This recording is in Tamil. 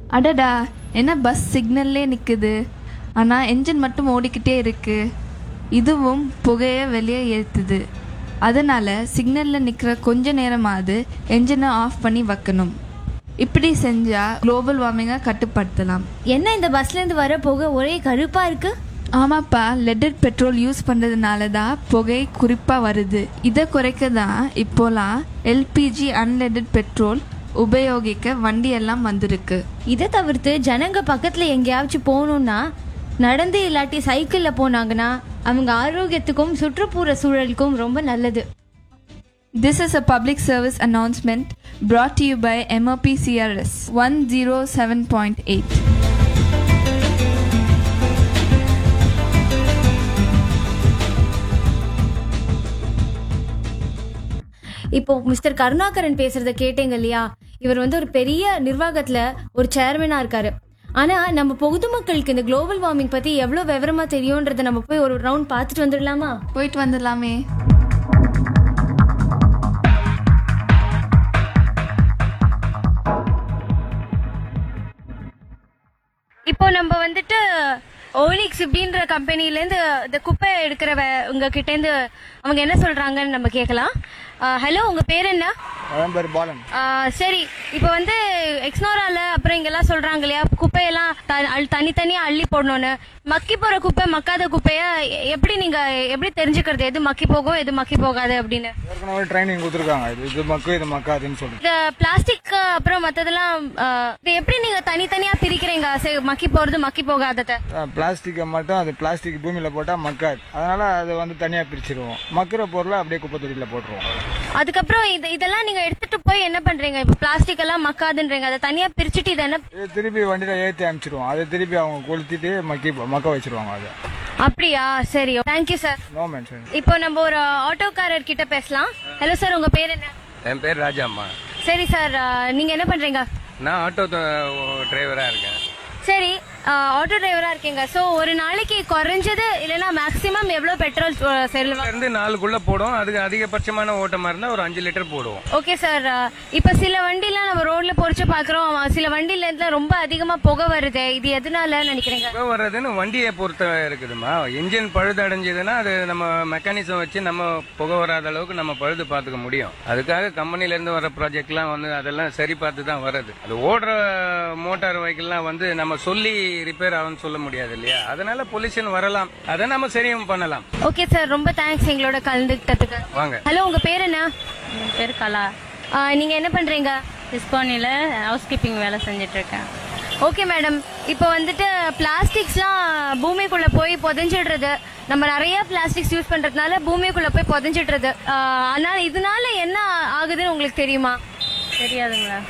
அடடா என்ன பஸ் சிக்னல்லே நிற்குது ஆனால் என்ஜின் மட்டும் ஓடிக்கிட்டே இருக்கு இதுவும் புகையை வெளியே ஏற்றுது அதனால் சிக்னலில் நிற்கிற கொஞ்ச நேரமாவது என்ஜினை ஆஃப் பண்ணி வைக்கணும் இப்படி செஞ்சால் குளோபல் வார்மிங்கை கட்டுப்படுத்தலாம் என்ன இந்த பஸ்ல இருந்து வர புகை ஒரே கருப்பா இருக்கு ஆமாப்பா லெட்டட் பெட்ரோல் யூஸ் பண்ணுறதுனால தான் புகை குறிப்பாக வருது இதை குறைக்க தான் இப்போலாம் எல்பிஜி அன்லெட்டட் பெட்ரோல் உபயோகிக்க வண்டி எல்லாம் வந்திருக்கு இதை தவிர்த்து ஜனங்க பக்கத்துல எங்கேயாச்சும் போகணும்னா நடந்து இல்லாட்டி சைக்கிள்ல போனாங்கன்னா அவங்க ஆரோக்கியத்துக்கும் சுற்றுப்புற சூழலுக்கும் ரொம்ப நல்லது This is a public service announcement brought to you by MOP CRS 107.8. இப்போ மிஸ்டர் கருணாகரன் பேசுறத கேட்டீங்க இல்லையா இவர் வந்து ஒரு பெரிய நிர்வாகத்துல ஒரு சேர்மனா இருக்காரு ஆனா நம்ம பொதுமக்களுக்கு இந்த குளோபல் வார்மிங் பத்தி எவ்வளவு விவரமா தெரியும்ன்றத நம்ம போய் ஒரு ரவுண்ட் பார்த்துட்டு வந்துடலாமா போயிட்டு வந்துடலாமே இப்போ நம்ம வந்துட்டு ஓலிக்ஸ் இப்படின்ற கம்பெனிலேருந்து இந்த குப்பை எடுக்கிறவ உங்க கிட்டேருந்து அவங்க என்ன சொல்றாங்கன்னு நம்ம கேட்கலாம் ஹலோ உங்க பேர் என்ன என் பேர் பாலன் ஆ, சரி இப்போ வந்து எக்ஸ்னோரால அப்புறம் இங்கெல்லாம் சொல்றாங்க இல்லையா குப்பையெல்லாம் த- அள்- தனித்தனியா அள்ளி போடணும்னு மக்கி போற குப்பை மக்காத குப்பைய எ- எப்படி நீங்க எப்படி தெரிஞ்சுக்கிறது எது மக்கி போகும் எது மக்கி போகாது அப்படின்னு ஏற்கனவே ட்ரைனிங் கொடுத்துருக்காங்க இது இது மக்கு இது மக்காதுன்னு சொல்லி இந்த பிளாஸ்டிக் அப்புறம் மத்ததெல்லாம் ஆ, இது எப்படி நீங்க தனித்தனியா பிரிக்கிறீங்க சரி, மக்கி போறது மக்கி போகாதத பிளாஸ்டிக்கை மட்டும் அது பிளாஸ்டிக் பூமியில் போட்டால் மக்காது அதனால அதை வந்து தனியாக பிரிச்சிருவோம் மக்கிற பொருளை அப்படியே குப்பை தொட்டியில் போட்டுருவோம் அதுக்கப்புறம் இது இதெல்லாம் நீங்க எடுத்துட்டு போய் என்ன பண்றீங்க இப்ப பிளாஸ்டிக் எல்லாம் மக்காதுன்றீங்க அதை தனியா பிரிச்சுட்டு இதை என்ன இது திருப்பி வண்டியில் ஏற்றி அனுப்பிச்சிடுவோம் அதை திருப்பி அவங்க கொளுத்திட்டு மக்கி மக்க வச்சிருவாங்க அதை அப்படியா சரி தேங்க்யூ சார் நோ மென்ஷன் இப்போ நம்ம ஒரு ஆட்டோக்காரர் கிட்ட பேசலாம் ஹலோ சார் உங்க பேர் என்ன என் பேர் ராஜாம்மா சரி சார் நீங்க என்ன பண்றீங்க நான் ஆட்டோ டிரைவரா இருக்கேன் சரி ஆட்டோ டிரைவரா இருக்கீங்க சோ ஒரு நாளைக்கு குறைஞ்சது இல்லைன்னா மேக்ஸிமம் எவ்வளவு பெட்ரோல் செல்லுவாங்க இருந்து நாலுக்குள்ள போடும் அதுக்கு அதிகபட்சமான ஓட்டமா இருந்தா ஒரு அஞ்சு லிட்டர் போடுவோம் ஓகே சார் இப்ப சில வண்டிலாம் நம்ம ரோட்ல பொறிச்சு பாக்குறோம் சில வண்டில இருந்து ரொம்ப அதிகமா புகை வருது இது எதனால நினைக்கிறீங்க புகை வர்றதுன்னு வண்டியை பொறுத்த இருக்குதுமா இன்ஜின் பழுது அடைஞ்சதுன்னா அது நம்ம மெக்கானிசம் வச்சு நம்ம புகை வராத அளவுக்கு நம்ம பழுது பார்த்துக்க முடியும் அதுக்காக கம்பெனில இருந்து வர ப்ராஜெக்ட்லாம் வந்து அதெல்லாம் சரி பார்த்து தான் வருது அது ஓடுற மோட்டார் வெஹிக்கிள்லாம் வந்து நம்ம சொல்லி ரிப்பேர் ஆகும்னு சொல்ல முடியாது இல்லையா அதனால பொல்யூஷன் வரலாம் அதை நம்ம சரியும் பண்ணலாம் ஓகே சார் ரொம்ப தேங்க்ஸ் எங்களோட கலந்துக்கிட்டதுக்கு வாங்க ஹலோ உங்க பேர் என்ன என் பேர் கலா ஆ, நீங்க என்ன பண்றீங்க டிஸ்கோனியில் ஹவுஸ் கீப்பிங் வேலை செஞ்சுட்டு இருக்கேன் ஓகே மேடம் இப்போ வந்துட்டு பிளாஸ்டிக்ஸ்லாம் பூமிக்குள்ள போய் புதைஞ்சிடுறது நம்ம நிறைய பிளாஸ்டிக்ஸ் யூஸ் பண்றதுனால பூமிக்குள்ள போய் புதைஞ்சிடுறது ஆஹ், ஆனால் இதனால என்ன ஆகுதுன்னு உங்களுக்கு தெரியுமா தெரியாதுங்களா